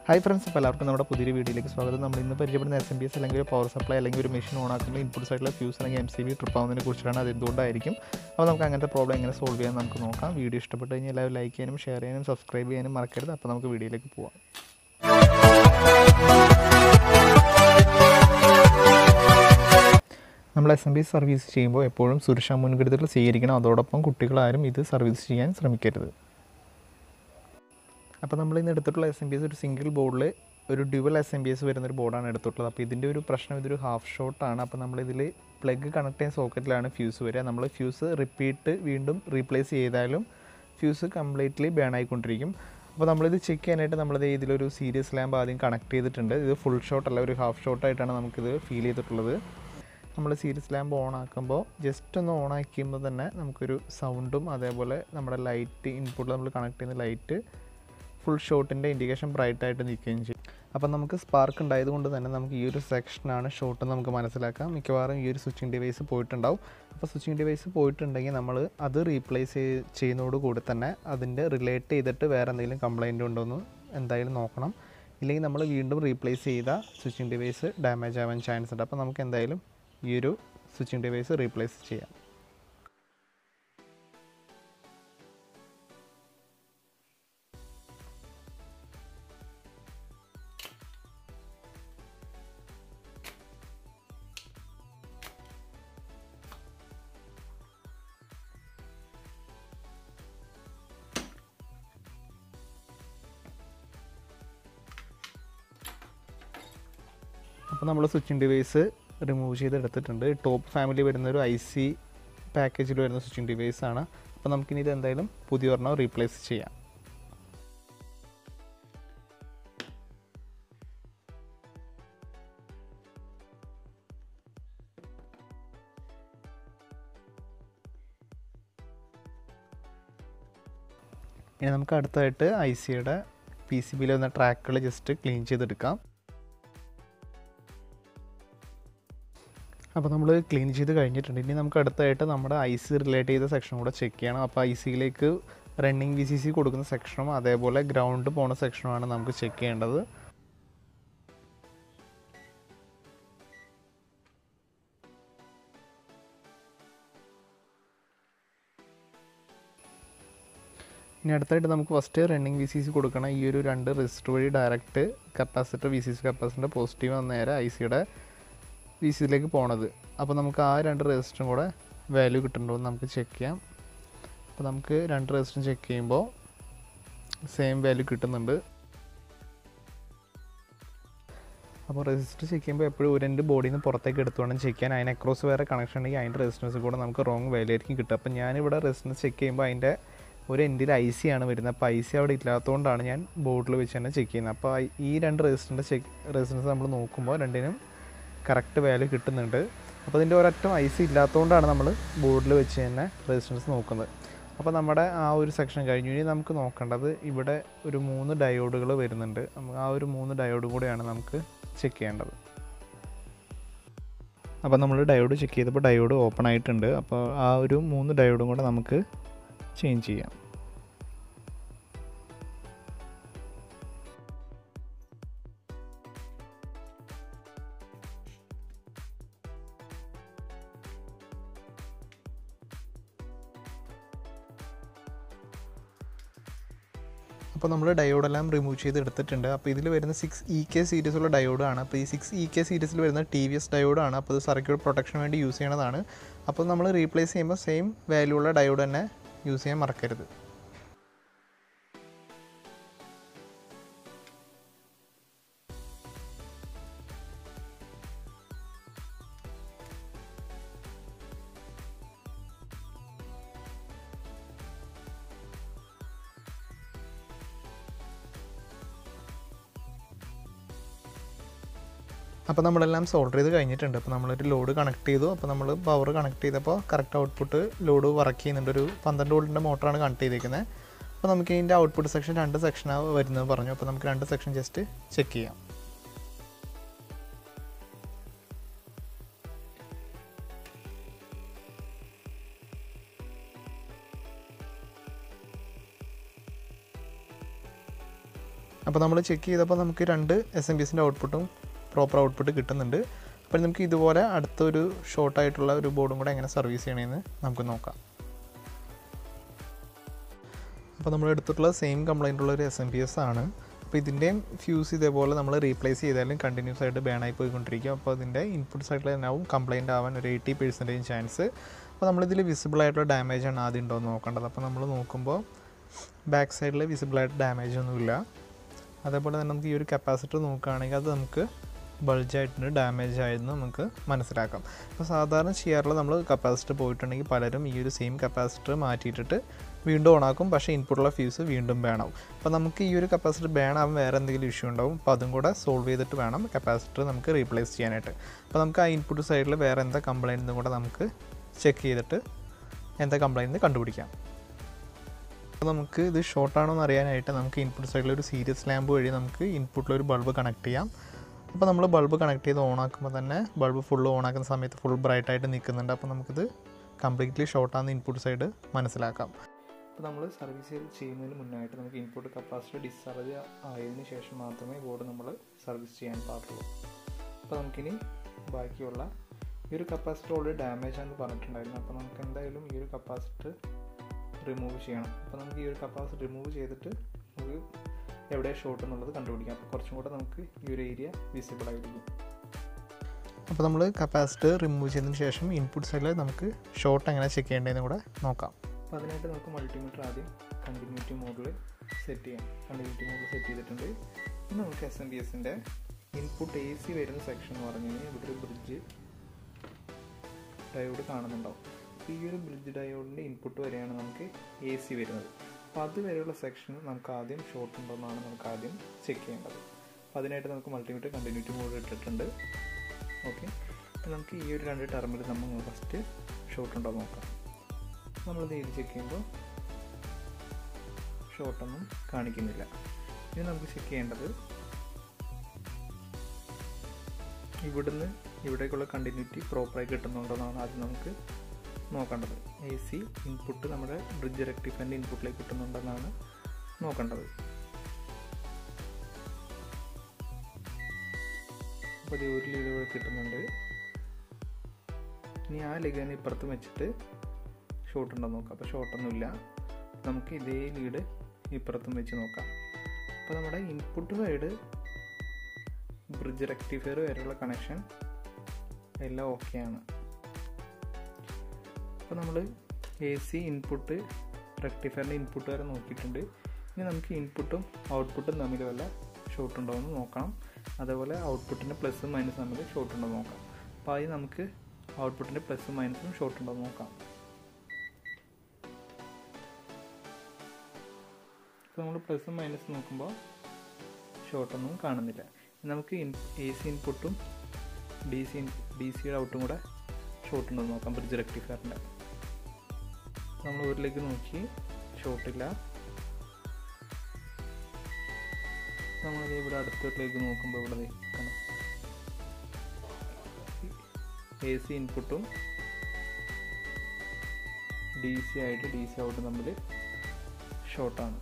hi friends ഇപ്പോൾ എല്ലാവർക്കും നമ്മുടെ പുതിയൊരു വീഡിയോയിലേക്ക് സ്വാഗതം നമ്മൾ ഇന്ന് പരിചയപ്പെടുന്ന എസ് എം ബി എസ് അല്ലെങ്കിൽ ഒരു പവർ സപ്ലൈ അല്ലെങ്കിൽ ഒരു മെഷീൻ ഓൺ ആക്കുമ്പോൾ ഇൻപുട്ട് സൈഡിലെ ഫ്യൂസ് അല്ലെങ്കിൽ എം സി ബി ട്രിപ്പ് ആവുന്നതിനെ കുറിച്ചാണ് അത് എന്തുകൊണ്ടായിരിക്കും അപ്പോൾ നമുക്ക് അങ്ങനത്തെ പ്രോബ്ലം എങ്ങനെ സോൾവ് ചെയ്യാൻ നമുക്ക് നോക്കാം വീഡിയോ ഇഷ്ടപ്പെട്ട് കഴിഞ്ഞാൽ എല്ലാവരും ലൈക്ക് ചെയ്യാനും ഷെയർ ചെയ്യാനും സബ്സ്ക്രൈബ് ചെയ്യാനും മറക്കരുത് അപ്പോൾ നമുക്ക് വീഡിയോയിലേക്ക് പോവാം നമ്മൾ എസ് എം ബി സർവീസ് ചെയ്യുമ്പോൾ എപ്പോഴും സുരക്ഷാ മുൻകരുതലുകൾ സ്വീകരിക്കണം അതോടൊപ്പം കുട്ടികളാരും ഇത് സർവീസ് ചെയ്യാൻ ശ്രമിക്കരുത് അപ്പോൾ നമ്മൾ ഇന്ന് എടുത്തിട്ടുള്ള എസ് എം ബി എസ് ഒരു സിംഗിൾ ബോർഡിൽ ഒരു dual S M P S വരുന്നൊരു ബോർഡാണ് എടുത്തിട്ടുള്ളത് അപ്പോൾ ഇതിൻ്റെ ഒരു പ്രശ്നം ഇതൊരു ഹാഫ് ഷോട്ടാണ് അപ്പോൾ നമ്മളിതിൽ പ്ലഗ് കണക്ട് ചെയ്യുന്ന സോക്കറ്റിലാണ് ഫ്യൂസ് വരിക നമ്മൾ ഫ്യൂസ് റിപ്പീറ്റ് വീണ്ടും റീപ്ലേസ് ചെയ്താലും ഫ്യൂസ് കംപ്ലീറ്റ്ലി ബേൺ ആയിക്കൊണ്ടിരിക്കും അപ്പോൾ നമ്മളിത് ചെക്ക് ചെയ്യാനായിട്ട് നമ്മളിത് ഇതിലൊരു സീരിയസ് ലാമ്പ് ആദ്യം കണക്ട് ചെയ്തിട്ടുണ്ട് ഇത് ഫുൾ ഷോട്ട് അല്ല ഒരു ഹാഫ് ഷോട്ടായിട്ടാണ് നമുക്കിത് ഫീൽ ചെയ്തിട്ടുള്ളത് നമ്മൾ സീരീസ് ലാമ്പ് ഓൺ ആക്കുമ്പോൾ ജസ്റ്റ് ഒന്ന് ഓൺ ആക്കുമ്പോൾ തന്നെ നമുക്കൊരു സൗണ്ടും അതേപോലെ നമ്മുടെ ലൈറ്റ് ഇൻപുട്ടിൽ നമ്മൾ കണക്ട് ചെയ്യുന്ന ലൈറ്റ് ഫുൾ ഷോട്ടിൻ്റെ ഇൻഡിക്കേഷൻ ബ്രൈറ്റ് ആയിട്ട് നിൽക്കുകയും ചെയ്യും അപ്പം നമുക്ക് സ്പാർക്ക് ഉണ്ടായത് കൊണ്ട് തന്നെ നമുക്ക് ഈ ഒരു സെക്ഷനാണ് ഷോട്ട് നമുക്ക് മനസ്സിലാക്കാം മിക്കവാറും ഈ ഒരു സ്വിച്ചിങ് ഡിവൈസ് പോയിട്ടുണ്ടാവും അപ്പോൾ സ്വിച്ചിങ് ഡിവൈസ് പോയിട്ടുണ്ടെങ്കിൽ നമ്മൾ അത് റീപ്ലേസ് ചെയ്യുന്നതോട് കൂടി തന്നെ അതിൻ്റെ റിലേറ്റ് ചെയ്തിട്ട് വേറെ എന്തെങ്കിലും കംപ്ലൈൻറ്റ് ഉണ്ടോ എന്ന് എന്തായാലും നോക്കണം ഇല്ലെങ്കിൽ നമ്മൾ വീണ്ടും റീപ്ലേസ് ചെയ്ത സ്വിച്ചിങ് ഡിവൈസ് ഡാമേജ് ആവാൻ ചാൻസ് ഉണ്ട് അപ്പോൾ നമുക്ക് എന്തായാലും ഈ ഒരു സ്വിച്ചിങ് ഡിവൈസ് റീപ്ലേസ് ചെയ്യാം അപ്പോൾ നമ്മൾ സ്വിച്ചിങ് ഡിവൈസ് റിമൂവ് ചെയ്ത് എടുത്തിട്ടുണ്ട് ടോപ്പ് ഫാമിലി വരുന്ന ഒരു ഐ സി പാക്കേജിൽ വരുന്ന സ്വിച്ചിങ് ഡിവൈസ് ആണ് അപ്പോൾ നമുക്കിനി ഇത് എന്തായാലും പുതിയ ഒരെണ്ണം റീപ്ലേസ് ചെയ്യാം ഇനി നമുക്ക് അടുത്തായിട്ട് ഐ സിയുടെ പി സി ബിയിൽ വന്ന ട്രാക്കുകൾ ജസ്റ്റ് ക്ലീൻ ചെയ്തെടുക്കാം അപ്പോൾ നമ്മൾ ക്ലീൻ ചെയ്ത് കഴിഞ്ഞിട്ടുണ്ട് ഇനി നമുക്ക് അടുത്തായിട്ട് നമ്മുടെ ഐ സി റിലേറ്റ് ചെയ്ത സെക്ഷൻ കൂടെ ചെക്ക് ചെയ്യണം അപ്പോൾ ഐ സിയിലേക്ക് റണ്ണിങ് വി സി സി കൊടുക്കുന്ന സെക്ഷനും അതേപോലെ ഗ്രൗണ്ട് പോണ സെക്ഷനുമാണ് നമുക്ക് ചെക്ക് ചെയ്യേണ്ടത് ഇനി അടുത്തായിട്ട് നമുക്ക് first running V C C കൊടുക്കണം ഈ ഒരു രണ്ട് റെസിസ്റ്റർ വഴി direct capacitor V C C capacitor positive വന്ന നേരെ ഐ സിയുടെ വി സിയിലേക്ക് പോണത് അപ്പോൾ നമുക്ക് ആ രണ്ട് റെസിസ്റ്ററും കൂടെ വാല്യൂ കിട്ടുന്നുണ്ടോ എന്ന് നമുക്ക് ചെക്ക് ചെയ്യാം അപ്പോൾ നമുക്ക് രണ്ട് റെസിസ്റ്ററും ചെക്ക് ചെയ്യുമ്പോൾ സെയിം വാല്യൂ കിട്ടുന്നുണ്ട് അപ്പോൾ റെസിസ്റ്റർ ചെക്ക് ചെയ്യുമ്പോൾ എപ്പോഴും ഒരു രണ്ട് ബോഡിയിൽ നിന്ന് പുറത്തേക്ക് എടുത്തു വേണം ചെക്ക് ചെയ്യാൻ അതിന് അക്രോസ് വേറെ കണക്ഷൻ ഉണ്ടെങ്കിൽ അതിൻ്റെ റെസിസ്റ്റൻസ് കൂടെ നമുക്ക് റോങ് വാല്യൂ ആയിരിക്കും കിട്ടുക അപ്പോൾ ഞാനിവിടെ റെസിസ്റ്റൻസ് ചെക്ക് ചെയ്യുമ്പോൾ അതിൻ്റെ ഒരു എൻഡിൽ ഐ സി ആണ് വരുന്നത് അപ്പോൾ ഐ സി അവിടെ ഇല്ലാത്തതുകൊണ്ടാണ് ഞാൻ ബോർഡിൽ വെച്ച് തന്നെ ചെക്ക് ചെയ്യുന്നത് അപ്പോൾ ഈ രണ്ട് റെസിസ്റ്റൻ്റെ ചെക്ക് റെസിസ്റ്റൻസ് നമ്മൾ നോക്കുമ്പോൾ രണ്ടിനും കറക്റ്റ് വാല്യൂ കിട്ടുന്നുണ്ട് അപ്പോൾ ഇതിൻ്റെ ഒരറ്റം ഐ സി ഇല്ലാത്തതുകൊണ്ടാണ് നമ്മൾ ബോർഡിൽ വെച്ച് തന്നെ റെസിസ്റ്റൻസ് നോക്കുന്നത് അപ്പോൾ നമ്മുടെ ആ ഒരു സെക്ഷൻ കഴിഞ്ഞു ഇനി നമുക്ക് നോക്കേണ്ടത് ഇവിടെ ഒരു മൂന്ന് ഡയോഡുകൾ വരുന്നുണ്ട് ആ ഒരു മൂന്ന് ഡയോഡ് കൂടെയാണ് നമുക്ക് ചെക്ക് ചെയ്യേണ്ടത് അപ്പോൾ നമ്മൾ ഡയോഡ് ചെക്ക് ചെയ്തപ്പോൾ ഡയോഡ് ഓപ്പൺ ആയിട്ടുണ്ട് അപ്പോൾ ആ ഒരു മൂന്ന് ഡയോഡും കൂടെ നമുക്ക് ചേഞ്ച് ചെയ്യാം അപ്പോൾ നമ്മൾ ഡയോഡെല്ലാം റിമൂവ് ചെയ്ത് എടുത്തിട്ടുണ്ട് അപ്പോൾ ഇതിൽ വരുന്ന സിക്സ് ഇ കെ സീരീസുള്ള ഡയോഡാണ് അപ്പോൾ ഈ സിക്സ് ഇ കെ സീരീസിൽ വരുന്ന ടി വി എസ് ഡയോഡാണ് അപ്പോൾ ഇത് സർക്യൂട്ട് പ്രൊട്ടക്ഷന് വേണ്ടി യൂസ് ചെയ്യണതാണ് അപ്പോൾ നമ്മൾ റീപ്ലേസ് ചെയ്യുമ്പോൾ സെയിം വാല്യൂ ഉള്ള ഡയോഡ് തന്നെ യൂസ് ചെയ്യാൻ മറക്കരുത് അപ്പോൾ നമ്മളെല്ലാം സോൾഡർ ചെയ്ത് കഴിഞ്ഞിട്ടുണ്ട് അപ്പോൾ നമ്മളൊരു ലോഡ് കണക്ട് ചെയ്തു അപ്പോൾ നമ്മൾ പവർ കണക്ട് ചെയ്തപ്പോൾ കറക്റ്റ് ഔട്ട്പുട്ട് ലോഡ് വർക്ക് ചെയ്യുന്നുണ്ട് ഒരു പന്ത്രണ്ട് വോൾട്ടിൻ്റെ മോട്ടറാണ് കണക്ട് ചെയ്തിരിക്കുന്നത് അപ്പോൾ നമുക്ക് ഇതിൻ്റെ ഔട്ട്പുട്ട് സെക്ഷൻ രണ്ട് സെക്ഷനാണ് വരുന്നത് പറഞ്ഞു അപ്പോൾ നമുക്ക് രണ്ട് സെക്ഷൻ ജസ്റ്റ് ചെക്ക് ചെയ്യാം അപ്പോൾ അപ്പോൾ നമ്മൾ ചെക്ക് ചെയ്തപ്പോൾ നമുക്ക് രണ്ട് എസ് എം ബി എസിൻ്റെ ഔട്ട്പുട്ടും പ്രോപ്പർ ഔട്ട്പുട്ട് കിട്ടുന്നുണ്ട് അപ്പോൾ നമുക്ക് ഇതുപോലെ അടുത്തൊരു ഷോർട്ടായിട്ടുള്ള ഒരു ബോർഡും കൂടെ എങ്ങനെ സർവീസ് ചെയ്യണമെന്ന് നമുക്ക് നോക്കാം അപ്പോൾ നമ്മൾ എടുത്തിട്ടുള്ള സെയിം കംപ്ലൈൻ്റ് ഉള്ള ഒരു എസ് എം പി എസ് ആണ് അപ്പോൾ ഇതിൻ്റെയും ഫ്യൂസ് ഇതേപോലെ നമ്മൾ റീപ്ലേസ് ചെയ്താലും കണ്ടിന്യൂസ് ആയിട്ട് ബാൻ ആയി പോയിക്കൊണ്ടിരിക്കും അപ്പോൾ അതിൻ്റെ ഇൻപുട്ട് സൈഡിൽ തന്നെയാവും കംപ്ലൈൻ്റ് ആവാൻ ഒരു എയ്റ്റി പെർസെൻറ്റേജ് ചാൻസ് അപ്പോൾ നമ്മളിതിൽ വിസിബിൾ ആയിട്ടുള്ള ഡാമേജ് ആണ് ആദ്യം ഉണ്ടോ എന്ന് നോക്കേണ്ടത് അപ്പോൾ നമ്മൾ നോക്കുമ്പോൾ ബാക്ക് സൈഡിൽ വിസിബിൾ ആയിട്ട് ഡാമേജ് ഒന്നുമില്ല അതേപോലെ തന്നെ നമുക്ക് ഈ ഒരു കപ്പാസിറ്റർ നോക്കുകയാണെങ്കിൽ അത് നമുക്ക് ബൾജായിട്ടുണ്ട് ഡാമേജ് ആയെന്ന് നമുക്ക് മനസ്സിലാക്കാം അപ്പോൾ സാധാരണ ചെയ്യാറുള്ള നമ്മൾ കപ്പാസിറ്റർ പോയിട്ടുണ്ടെങ്കിൽ പലരും ഈ ഒരു സെയിം കപ്പാസിറ്റർ മാറ്റിയിട്ടിട്ട് വീണ്ടും ഓണാക്കും പക്ഷേ ഇൻപുട്ടുള്ള ഫ്യൂസ് വീണ്ടും ബാണാവും അപ്പോൾ നമുക്ക് ഈ ഒരു കപ്പാസിറ്റർ ബാൻ ആവാൻ വേറെ എന്തെങ്കിലും ഇഷ്യൂ ഉണ്ടാവും അപ്പോൾ അതും കൂടെ സോൾവ് ചെയ്തിട്ട് വേണം കപ്പാസിറ്റർ നമുക്ക് റീപ്ലേസ് ചെയ്യാനായിട്ട് അപ്പോൾ നമുക്ക് ആ ഇൻപുട്ട് സൈഡിൽ വേറെ എന്താ കംപ്ലൈൻറ്റ് കൂടെ നമുക്ക് ചെക്ക് ചെയ്തിട്ട് എന്താ കംപ്ലൈൻറ്റ് കണ്ടുപിടിക്കാം അപ്പോൾ നമുക്ക് ഇത് ഷോർട്ടാണോ എന്ന് അറിയാനായിട്ട് നമുക്ക് ഇൻപുട്ട് സൈഡിൽ ഒരു സീരിയസ് ലാമ്പ് വഴി നമുക്ക് ഇൻപുട്ടിൽ ഒരു ബൾബ് കണക്ട് ചെയ്യാം അപ്പോൾ നമ്മൾ ബൾബ് കണക്ട് ചെയ്ത് ഓൺ ആക്കുമ്പോൾ തന്നെ ബൾബ് ഫുള്ള് ഓൺ ആക്കുന്ന സമയത്ത് ഫുൾ ബ്രൈറ്റ് ആയിട്ട് നിൽക്കുന്നുണ്ട് അപ്പോൾ നമുക്കിത് കംപ്ലീറ്റ്ലി ഷോർട്ടാണെന്ന് ഇൻപുട്ട് സൈഡ് മനസ്സിലാക്കാം അപ്പോൾ നമ്മൾ സർവീസ് ചെയ്ത് ചെയ്യുന്നതിന് മുന്നായിട്ട് നമുക്ക് ഇൻപുട്ട് കപ്പാസിറ്റി ഡിസ്ചാർജ് ആയതിനു ശേഷം മാത്രമേ ബോർഡ് നമ്മൾ സർവീസ് ചെയ്യാൻ പാടുള്ളൂ അപ്പോൾ നമുക്കിനി ബാക്കിയുള്ള ഈ ഒരു കപ്പാസിറ്റർ ഓൾറെഡി ഡാമേജ് ആണെന്ന് പറഞ്ഞിട്ടുണ്ടായിരുന്നു അപ്പോൾ നമുക്ക് എന്തായാലും ഈ ഒരു കപ്പാസിറ്റർ റിമൂവ് ചെയ്യണം അപ്പോൾ നമുക്ക് ഈ ഒരു കപ്പാസിറ്റർ റിമൂവ് ചെയ്തിട്ട് നമുക്ക് എവിടെ ഷോർട്ട് എന്നുള്ളത് കണ്ടുപിടിക്കാം അപ്പോൾ കുറച്ചും കൂടെ നമുക്ക് ഈ ഒരു ഏരിയ വിസിബിൾ ആയിരിക്കും അപ്പോൾ നമ്മൾ കപ്പാസിറ്റർ റിമൂവ് ചെയ്തതിന് ശേഷം ഇൻപുട്ട് സൈഡിൽ നമുക്ക് ഷോർട്ട് എങ്ങനെ ചെക്ക് ചെയ്യേണ്ടതെന്ന് കൂടെ നോക്കാം അപ്പോൾ അതിനായിട്ട് നമുക്ക് മൾട്ടിമീറ്റർ ആദ്യം കണ്ടിന്യൂറ്റി മോഡിൽ സെറ്റ് ചെയ്യാം കണ്ടിന്യൂറ്റി മോഡിൽ സെറ്റ് ചെയ്തിട്ടുണ്ട് ഇനി നമുക്ക് എസ് എം ബി എസിൻ്റെ ഇൻപുട്ട് എ സി വരുന്ന സെക്ഷൻ എന്ന് പറഞ്ഞു കഴിഞ്ഞാൽ ഇവിടെ ഒരു ബ്രിഡ്ജ് ഡയോഡ് കാണുന്നുണ്ടാവും ഈ ഒരു ബ്രിഡ്ജ് ഡയോഡിൻ്റെ ഇൻപുട്ട് വരെയാണ് നമുക്ക് എ സി വരുന്നത് അപ്പോൾ അത് വരെയുള്ള സെക്ഷൻ നമുക്ക് ആദ്യം ഷോർട്ട് ഉണ്ടോയെന്നാണ് നമുക്ക് ആദ്യം ചെക്ക് ചെയ്യേണ്ടത് അപ്പോൾ അതിനായിട്ട് നമുക്ക് മൾട്ടിമീറ്റർ കണ്ടിന്യൂറ്റി മോഡ് ഇട്ടിട്ടുണ്ട് ഓക്കെ അപ്പോൾ നമുക്ക് ഈ ഒരു രണ്ട് ടെർമിൽ നമ്മൾ ഫസ്റ്റ് ഷോർട്ട് ഉണ്ടോ നോക്കാം നമ്മളിത് ചെയ്ത് ചെക്ക് ചെയ്യുമ്പോൾ ഷോർട്ടൊന്നും കാണിക്കുന്നില്ല ഇനി നമുക്ക് ചെക്ക് ചെയ്യേണ്ടത് ഇവിടുന്ന് ഇവിടേക്കുള്ള കണ്ടിന്യൂറ്റി പ്രോപ്പറായി കിട്ടുന്നുണ്ടോ എന്നാണ് ആദ്യം നമുക്ക് നോക്കേണ്ടത് എ സി ഇൻപുട്ട് നമ്മുടെ ബ്രിഡ്ജ് റെക്ടിഫൈൻ്റെ ഇൻപുട്ടിലേക്ക് കിട്ടുന്നുണ്ടെന്നാണ് നോക്കേണ്ടത് അപ്പോൾ ഇത് ഒരു ലീഡ് ഇവിടെ കിട്ടുന്നുണ്ട് ഇനി ആ ലെഗിനെ ഇപ്പുറത്ത് വെച്ചിട്ട് ഷോർട്ട് ഉണ്ടോ നോക്കാം അപ്പോൾ ഷോർട്ടൊന്നുമില്ല നമുക്ക് ഇതേ ലീഡ് ഇപ്പുറത്തും വെച്ച് നോക്കാം അപ്പോൾ നമ്മുടെ ഇൻപുട്ട് സൈഡ് ബ്രിഡ്ജ് റെക്ടിഫയർ വരെയുള്ള കണക്ഷൻ എല്ലാം ഓക്കെയാണ് അപ്പോൾ നമ്മൾ എ സി ഇൻപുട്ട് റെക്ടിഫയറിൻ്റെ ഇൻപുട്ട് വരെ നോക്കിയിട്ടുണ്ട് ഇനി നമുക്ക് ഇൻപുട്ടും ഔട്ട്പുട്ടും തമ്മിൽ വല്ല ഷോർട്ട് ഉണ്ടോ എന്ന് നോക്കണം അതേപോലെ ഔട്ട്പുട്ടിൻ്റെ പ്ലസും മൈനസും തമ്മിൽ ഷോർട്ട് ഉണ്ടോ എന്ന് നോക്കാം അപ്പോൾ ആദ്യം നമുക്ക് ഔട്ട്പുട്ടിൻ്റെ പ്ലസും മൈനസും ഷോർട്ട് ഉണ്ടോ എന്ന് നോക്കാം ഇപ്പോൾ നമ്മൾ പ്ലസും മൈനസും നോക്കുമ്പോൾ ഷോർട്ടൊന്നും കാണുന്നില്ല നമുക്ക് എ സി ഇൻപുട്ടും ഡി സി ഡി സിയുടെ ഔട്ടും കൂടെ ഷോർട്ട് ഉണ്ടോ നോക്കാം ബ്രിഡ്ജ് റെക്ടിഫയറിൻ്റെ നമ്മൾ ഊരിലേക്ക് നോക്കി ഷോർട്ടില്ല നമ്മളത് ഇവിടെ അടുത്തോട്ടിലേക്ക് നോക്കുമ്പോൾ ഇവിടെ എ സി ഇൻപുട്ടും ഡി സി ആയിട്ട് ഡി സി ഔട്ടും തമ്മിൽ ഷോർട്ടാണ്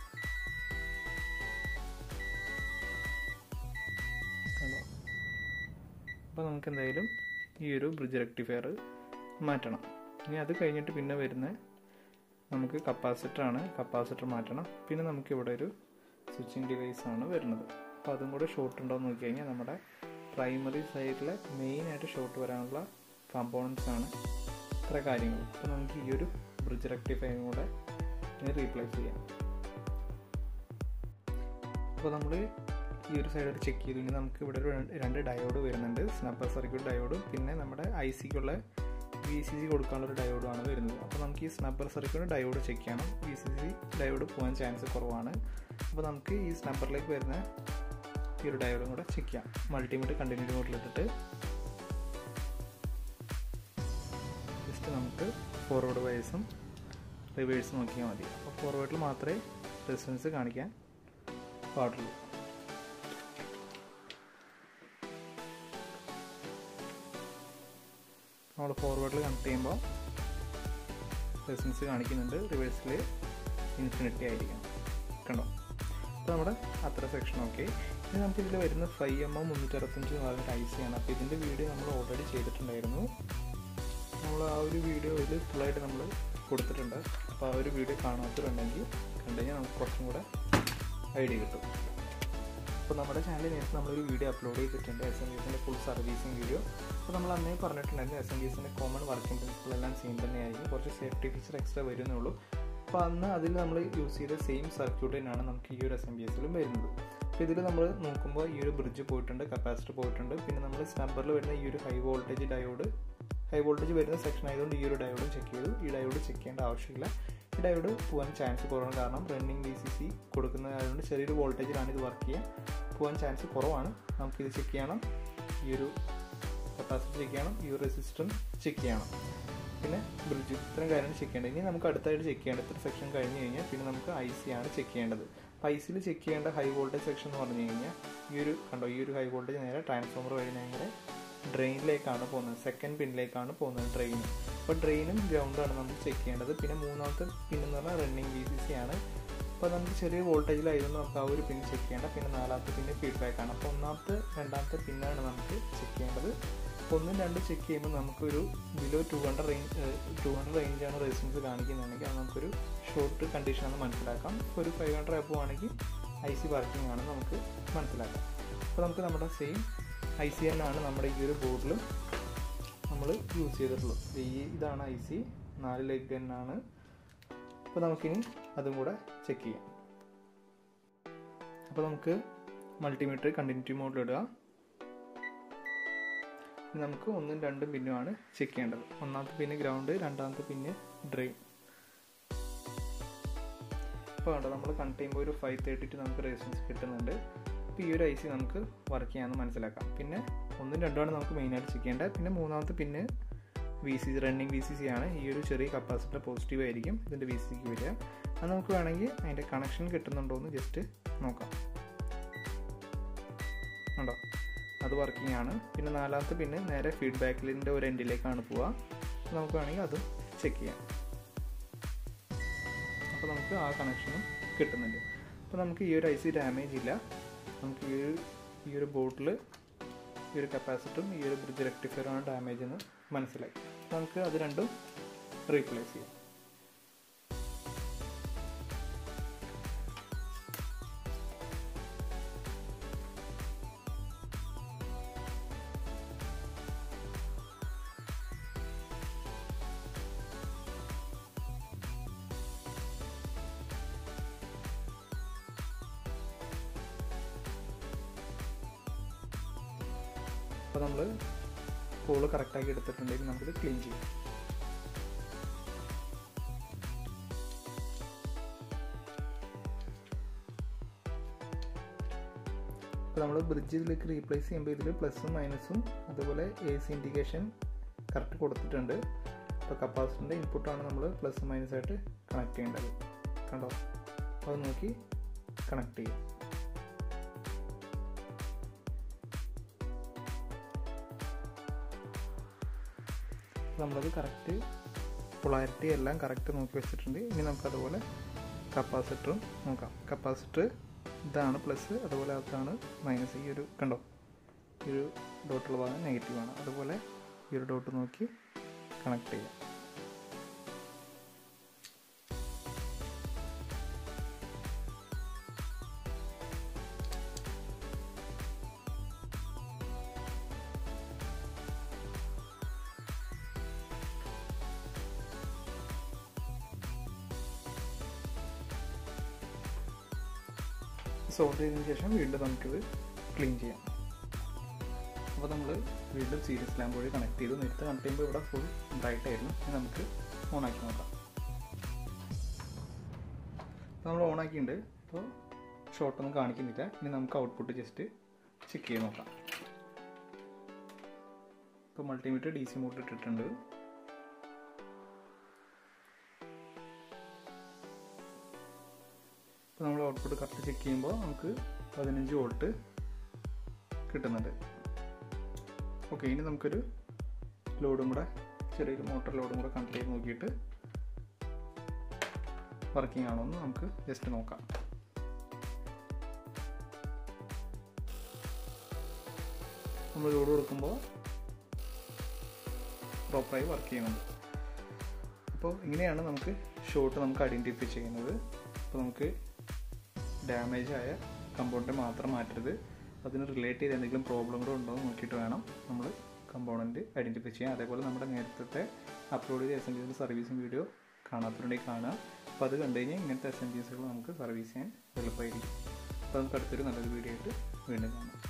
അപ്പോൾ നമുക്ക് എന്തായാലും ഈ ഒരു ബ്രിഡ്ജ് റെക്ടിഫയർ മാറ്റണം ഇനി അത് കഴിഞ്ഞിട്ട് പിന്നെ വരുന്ന നമുക്ക് കപ്പാസിറ്റർ ആണ് കപ്പാസിറ്റർ മാറ്റണം പിന്നെ നമുക്ക് ഇവിടെ ഒരു സ്വിച്ചിങ് ഡിവൈസ് ആണ് വരുന്നത് അപ്പോൾ അതും കൂടെ ഷോർട്ട് ഉണ്ടോ എന്ന് നോക്കി കഴിഞ്ഞാൽ നമ്മുടെ പ്രൈമറി സൈഡിലെ മെയിനായിട്ട് ഷോർട്ട് വരാനുള്ള കമ്പോണൻസ് ആണ് ഇത്ര കാര്യങ്ങൾ അപ്പോൾ നമുക്ക് ഈ ഒരു ബ്രിഡ്ജ് റെക്ടിഫയറും കൂടെ റീപ്ലേസ് ചെയ്യാം അപ്പോൾ നമ്മൾ ഈ ഒരു സൈഡ് ചെക്ക് ചെയ്തു കഴിഞ്ഞാൽ നമുക്ക് ഇവിടെ ഒരു രണ്ട് ഡയോഡ് വരുന്നുണ്ട് സ്നപ്പർ സർക്യൂട്ട് ഡയോഡും പിന്നെ നമ്മുടെ ഐ സിക്കുള്ള വി സി സി കൊടുക്കാനുള്ള ഒരു ഡയോഡുമാണ് വരുന്നത് അപ്പോൾ നമുക്ക് ഈ സ്നപ്പർ സർക്യൂട്ട് ഡയോഡ് ചെക്ക് ചെയ്യണം വി സി സി ഡയോഡ് പോകാൻ ചാൻസ് കുറവാണ് അപ്പോൾ നമുക്ക് ഈ സ്നപ്പറിലേക്ക് വരുന്ന ഈ ഒരു ഡയോഡും കൂടെ ചെക്ക് ചെയ്യാം മൾട്ടിമീറ്റർ കണ്ടിന്യൂ മോഡിലിട്ടിട്ട് ജസ്റ്റ് നമുക്ക് ഫോർവേഡ് വയസ്സും റിവേഴ്സും നോക്കിയാൽ മതി അപ്പോൾ ഫോർവേഡിൽ മാത്രമേ റെസിസ്റ്റൻസ് കാണിക്കാൻ പാടുള്ളൂ നമ്മൾ ഫോർവേഡിൽ കണക്ട് ചെയ്യുമ്പോൾ റെസിസ്റ്റൻസ് കാണിക്കുന്നുണ്ട് റിവേഴ്സിൽ ഇൻഫിനിറ്റി ആയിരിക്കണം കണ്ടോ അപ്പോൾ നമ്മുടെ അത്ര സെക്ഷൻ ഓക്കെ ഇനി നമുക്ക് ഇതിൽ വരുന്ന ഫൈവ് എം എം മുന്നൂറ്ററുപത്തഞ്ച് പറഞ്ഞിട്ട് ഐ സി ആണ് അപ്പോൾ ഇതിൻ്റെ വീഡിയോ നമ്മൾ ഓൾറെഡി ചെയ്തിട്ടുണ്ടായിരുന്നു നമ്മൾ ആ ഒരു വീഡിയോ ഇതിൽ ഫുള്ളായിട്ട് നമ്മൾ കൊടുത്തിട്ടുണ്ട് അപ്പോൾ ആ ഒരു വീഡിയോ കാണാത്തവരുണ്ടെങ്കിൽ കണ്ടു കഴിഞ്ഞാൽ നമുക്ക് കുറച്ചും കൂടെ ഐഡിയ കിട്ടും അപ്പോൾ നമ്മുടെ ചാനലിൽ നേരത്തെ നമ്മളൊരു വീഡിയോ അപ്ലോഡ് ചെയ്തിട്ടുണ്ട് എസ് എം ബിസിൻ്റെ ഫുൾ സർവീസിങ് വീഡിയോ അപ്പോൾ നമ്മൾ അന്നേ പറഞ്ഞിട്ടുണ്ടായിരുന്നു എസ് എം ബിസിൻ്റെ കോമൺ വർക്കിംഗ് പ്രിൻസിപ്പിൾ എല്ലാം സെയിം തന്നെയായിരിക്കും കുറച്ച് സേഫ്റ്റി ഫീച്ചർ എക്സ്ട്രാ വരുന്നുള്ളൂ അപ്പോൾ അന്ന് അതിൽ നമ്മൾ യൂസ് ചെയ്ത സെയിം സർക്യൂട്ട് തന്നെയാണ് നമുക്ക് ഈ ഒരു എസ് എം ബി എസിലും വരുന്നത് അപ്പോൾ ഇതിൽ നമ്മൾ നോക്കുമ്പോൾ ഈ ഒരു ബ്രിഡ്ജ് പോയിട്ടുണ്ട് കപ്പാസിറ്റർ പോയിട്ടുണ്ട് പിന്നെ നമ്മൾ സ്നമ്പറിൽ വരുന്ന ഈ ഒരു high voltage diode high voltage വരുന്ന സെക്ഷൻ ആയതുകൊണ്ട് ഈ ഒരു ഡയോഡും ചെക്ക് ചെയ്തു ഈ ഡയോഡ് ചെക്ക് ചെയ്യേണ്ട ആവശ്യമില്ല ഈ ഡയോഡ് പോകാൻ ചാൻസ് കുറവാണ് കാരണം റണ്ണിങ് ഡി സി സി കൊടുക്കുന്നതായതുകൊണ്ട് ചെറിയൊരു വോൾട്ടേജിലാണ് ഇത് വർക്ക് ചെയ്യുക പോകാൻ ചാൻസ് കുറവാണ് നമുക്കിത് ചെക്ക് ചെയ്യണം ഈ ഒരു കപ്പാസിറ്റി ചെക്ക് ചെയ്യണം ഈ ഒരു റെസിസ്റ്റൻസ് ചെക്ക് ചെയ്യണം പിന്നെ ബ്രിഡ്ജ് ഇത്രയും കാര്യമാണ് ചെക്ക് ചെയ്യേണ്ടത് ഇനി നമുക്ക് അടുത്തായിട്ട് ചെക്ക് ചെയ്യേണ്ടത് ഇത്ര സെക്ഷൻ കഴിഞ്ഞ് കഴിഞ്ഞാൽ പിന്നെ നമുക്ക് ഐ സി ആണ് ചെക്ക് ചെയ്യേണ്ടത് അപ്പോൾ ഐ സിയിൽ ചെക്ക് ചെയ്യേണ്ട ഹൈ വോൾട്ടേജ് സെക്ഷൻ എന്ന് പറഞ്ഞു കഴിഞ്ഞാൽ ഈ ഒരു കണ്ടോ ഈ ഒരു ഹൈ വോൾട്ടേജ് നേരെ ട്രാൻസ്ഫോമർ വഴി നേരെ ഡ്രെയിനിലേക്കാണ് പോകുന്നത് സെക്കൻഡ് പിന്നിലേക്കാണ് പോകുന്നത് ഡ്രെയിൻ അപ്പോൾ ഡ്രെയിനും ഗ്രൗണ്ടാണ് നമ്മൾ ചെക്ക് ചെയ്യേണ്ടത് പിന്നെ മൂന്നാമത്തെ പിൻ എന്ന് പറഞ്ഞാൽ റണ്ണിങ് ബി സി സി ആണ് അപ്പോൾ നമുക്ക് ചെറിയ വോൾട്ടേജിലായതുകൊണ്ട് നമുക്ക് ആ ഒരു പിൻ ചെക്ക് ചെയ്യേണ്ട പിന്നെ നാലാമത്തെ പിന്നെ ഫീഡ്ബാക്ക് ആണ് അപ്പോൾ ഒന്നാമത്തെ രണ്ടാമത്തെ പിന്നാണ് നമുക്ക് ചെക്ക് ചെയ്യേണ്ടത് ഒന്നും രണ്ടും ചെക്ക് ചെയ്യുമ്പോൾ നമുക്കൊരു below two hundred range two hundred റേഞ്ചാണ് റെസിസ്റ്റൻസ് കാണിക്കുന്നതെങ്കിൽ അത് നമുക്കൊരു ഷോർട്ട് കണ്ടീഷനാണെന്ന് മനസ്സിലാക്കാം ഇപ്പോൾ ഒരു ഫൈവ് ഹൺഡ്രഡ് ആപ്പ് ആണെങ്കിൽ ഐ സി വർക്കിംഗ് ആണെന്ന് നമുക്ക് മനസ്സിലാക്കാം അപ്പോൾ നമുക്ക് നമ്മുടെ സെയിം ഐ സി ആണ് നമ്മുടെ ഈ ഒരു ബോർഡിലും നമ്മൾ യൂസ് ചെയ്തിട്ടുള്ളത് ഈ ഇതാണ് ഐ സി നാല് ലെഗ് തന്നെയാണ് അപ്പോൾ നമുക്കിനി അതും കൂടെ ചെക്ക് ചെയ്യാം അപ്പോൾ നമുക്ക് മൾട്ടിമീറ്റർ കണ്ടിന്യൂറ്റി മോഡിലിടുക ഇനി നമുക്ക് ഒന്നും രണ്ടും പിന്നുമാണ് ചെക്ക് ചെയ്യേണ്ടത് ഒന്നാമത്തെ പിന്നെ ഗ്രൗണ്ട് രണ്ടാമത്തെ പിന്നെ ഡ്രെയിൻ ഇപ്പോൾ കണ്ടോ നമ്മൾ കണക്ട് ചെയ്യുമ്പോൾ ഒരു ഫൈവ് തേർട്ടി ടു നമുക്ക് റെസിസ്റ്റൻസ് കിട്ടുന്നുണ്ട് അപ്പോൾ ഈ ഒരു ഐ സി നമുക്ക് വർക്ക് ചെയ്യാമെന്ന് മനസ്സിലാക്കാം പിന്നെ ഒന്നും രണ്ടുമാണ് നമുക്ക് മെയിനായിട്ട് ചെക്ക് ചെയ്യേണ്ടത് പിന്നെ മൂന്നാമത്തെ പിന്നെ V C running V C C ആണ് ഈ ഒരു ചെറിയ കപ്പാസിറ്റർ പോസിറ്റീവ് ആയിരിക്കും ഇതിൻ്റെ വി സി സിക്ക് വരിക അത് നമുക്ക് വേണമെങ്കിൽ അതിൻ്റെ കണക്ഷൻ കിട്ടുന്നുണ്ടോ എന്ന് ജസ്റ്റ് നോക്കാം ഉണ്ടോ അത് വർക്കിംഗ് ആണ് പിന്നെ നാലാമത്തെ പിന്നെ നേരെ ഫീഡ്ബാക്കിലിൻ്റെ ഒരു എൻഡിലേക്കാണ് പോവുക നമുക്ക് വേണമെങ്കിൽ അതും ചെക്ക് ചെയ്യാം അപ്പോൾ നമുക്ക് ആ കണക്ഷനും കിട്ടുന്നുണ്ട് അപ്പോൾ നമുക്ക് ഈ ഒരു ഐ സി ഡാമേജ് ഇല്ല നമുക്ക് ഈ ഒരു ഈ ഒരു ബോട്ടിൽ ഈ ഒരു കപ്പാസിറ്ററും ഈ ഒരു ബ്രിഡ്ജ് റെക്ടിഫയറുമാണ് ഡാമേജ് എന്ന് മനസ്സിലായി നമുക്ക് അത് രണ്ടും റീപ്ലേസ് ചെയ്യാം അപ്പോൾ നമ്മൾ കോള് കറക്റ്റാക്കി എടുത്തിട്ടുണ്ടെങ്കിൽ നമുക്കിത് ക്ലീൻ ചെയ്യാം ഇപ്പോൾ നമ്മൾ ബ്രിഡ്ജ് ഇതിലേക്ക് റീപ്ലേസ് ചെയ്യുമ്പോൾ ഇതിൽ പ്ലസും മൈനസും അതുപോലെ എ സി ഇൻഡിക്കേഷൻ കറക്റ്റ് കൊടുത്തിട്ടുണ്ട് അപ്പോൾ കപ്പാസിറ്ററിൻ്റെ ഇൻപുട്ടാണ് നമ്മൾ പ്ലസ് മൈനസ് ആയിട്ട് കണക്ട് ചെയ്യേണ്ടത് കണ്ടോ അത് നോക്കി കണക്ട് ചെയ്യാം നമ്മളത് കറക്റ്റ് പൊളാരിറ്റി എല്ലാം കറക്റ്റ് നോക്കി വെച്ചിട്ടുണ്ട് ഇനി നമുക്കതുപോലെ കപ്പാസിറ്ററും നോക്കാം കപ്പാസിറ്റർ ഇതാണ് പ്ലസ് അതുപോലെ അതാണ് മൈനസ് ഈ ഒരു കണ്ടോ ഈ ഒരു ഡോട്ടുള്ള ഭാഗം നെഗറ്റീവാണ് അതുപോലെ ഈ ഒരു ഡോട്ട് നോക്കി കണക്ട് ചെയ്യാം സോൾവ് ചെയ്തതിന് ശേഷം വീണ്ടും നമുക്കിത് ക്ലീൻ ചെയ്യാം അപ്പോൾ നമ്മൾ വീണ്ടും സീരീസ് ലാമ്പ് വഴി കണക്ട് ചെയ്തു നേരത്തെ കണക്ട് ചെയ്യുമ്പോൾ ഇവിടെ ഫുൾ ബ്രൈറ്റ് ആയിരുന്നു ഇനി നമുക്ക് ഓണാക്കി നോക്കാം അപ്പോൾ നമ്മൾ ഓണാക്കിയിട്ടുണ്ട് അപ്പോൾ ഷോർട്ടൊന്നും കാണിക്കുന്നില്ല ഇനി നമുക്ക് ഔട്ട്പുട്ട് ജസ്റ്റ് ചെക്ക് ചെയ്ത് നോക്കാം ഇപ്പോൾ മൾട്ടിമീറ്റർ ഡി സി മോഡ് ഇട്ടിട്ടുണ്ട് ഇപ്പോൾ നമ്മൾ ഔട്ട്പുട്ട് കറക്റ്റ് ചെക്ക് ചെയ്യുമ്പോൾ നമുക്ക് പതിനഞ്ച് വോൾട്ട് കിട്ടുന്നുണ്ട് ഓക്കെ ഇനി നമുക്കൊരു ലോഡും കൂടെ ചെറിയൊരു മോട്ടർ ലോഡും കൂടെ കണക്ട് ചെയ്ത് നോക്കിയിട്ട് വർക്കിംഗ് ആണോ എന്ന് നമുക്ക് ജസ്റ്റ് നോക്കാം നമ്മൾ ലോഡ് കൊടുക്കുമ്പോൾ പ്രോപ്പറായി വർക്ക് ചെയ്യുന്നുണ്ട് അപ്പോൾ ഇങ്ങനെയാണ് നമുക്ക് ഷോട്ട് നമുക്ക് ഐഡൻറ്റിഫൈ ചെയ്യുന്നത് അപ്പോൾ നമുക്ക് ഡാമേജ് ആയ കമ്പോണൻറ്റ് മാത്രം മാറ്റരുത് അതിന് റിലേറ്റ് ചെയ്ത് എന്തെങ്കിലും പ്രോബ്ലങ്ങളോ ഉണ്ടോ എന്ന് നോക്കിയിട്ട് വേണം നമ്മൾ കമ്പോണൻറ്റ് ഐഡൻറ്റിഫൈ ചെയ്യാൻ അതേപോലെ നമ്മുടെ നേരത്തെ അപ്ലോഡ് ചെയ്ത S M P servicing video കാണാത്തവരുണ്ടെങ്കിൽ കാണാം അപ്പോൾ അത് കണ്ടു കഴിഞ്ഞാൽ ഇങ്ങനത്തെ എസ് എം ബി എസുകൾ നമുക്ക് സർവീസ് ചെയ്യാൻ എളുപ്പമായിരിക്കും അപ്പോൾ നമുക്ക് അടുത്തൊരു നല്ലൊരു വീഡിയോ ആയിട്ട് വീണ്ടും കാണാം